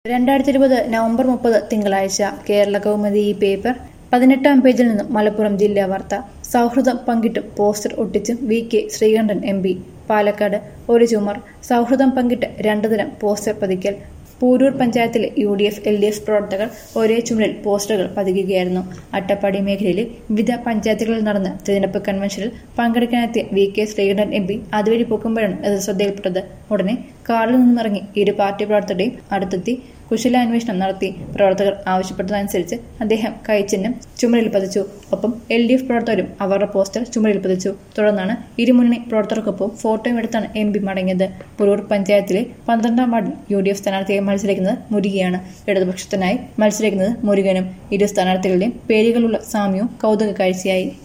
രണ്ടായിരത്തി ഇരുപത് നവംബർ മുപ്പത് തിങ്കളാഴ്ച കേരള കൗമുദി ഈ പേപ്പർ പതിനെട്ടാം പേജിൽ നിന്നും മലപ്പുറം ജില്ലാ വാർത്ത സൗഹൃദം പങ്കിട്ടും പോസ്റ്റർ ഒട്ടിച്ചും V K Sreekandan M P Palakkad ഒരു ചുമർ സൗഹൃദം പങ്കിട്ട് രണ്ടു ദിനം പോസ്റ്റർ പതിക്കൽ പൂരൂർ പഞ്ചായത്തിലെ U D F L D F പ്രവർത്തകർ ഒരേ ചുമരിൽ പോസ്റ്ററുകൾ പതിക്കുകയായിരുന്നു അട്ടപ്പാടി മേഖലയിലെ വിവിധ പഞ്ചായത്തുകളിൽ നടന്ന തിരഞ്ഞെടുപ്പ് കൺവെൻഷനിൽ പങ്കെടുക്കാനെത്തിയ V K Sreekandan M P അതുവഴി പൊക്കുമ്പോഴാണ് ഇത് ശ്രദ്ധയിൽപ്പെട്ടത് ഉടനെ കാറിൽ നിന്നിറങ്ങി ഇരു പാർട്ടി പ്രവർത്തകരുടെയും അടുത്തെത്തി കുശലാന്വേഷണം നടത്തി പ്രവർത്തകർ ആവശ്യപ്പെട്ടതനുസരിച്ച് അദ്ദേഹം കൈച്ചിഹ്നം ചുമരിൽ പതിച്ചു ഒപ്പം എൽ ഡി എഫ് പ്രവർത്തകരും അവരുടെ പോസ്റ്റർ ചുമരിൽ പതിച്ചു തുടർന്നാണ് ഇരുമുന്നണി പ്രവർത്തകർക്കൊപ്പം ഫോട്ടോയും എടുത്താണ് എം പി മടങ്ങിയത് പുരൂർ പഞ്ചായത്തിലെ പന്ത്രണ്ടാം വാർഡിൽ യു ഡി എഫ് സ്ഥാനാർത്ഥിയായി മത്സരിക്കുന്നത് മുരുകയാണ് ഇടതുപക്ഷത്തിനായി മത്സരിക്കുന്നത് മുരുകനും ഇരു സ്ഥാനാർത്ഥികളുടെയും പേരുകളുള്ള സാമ്യവും കൗതുക കാഴ്ചയായി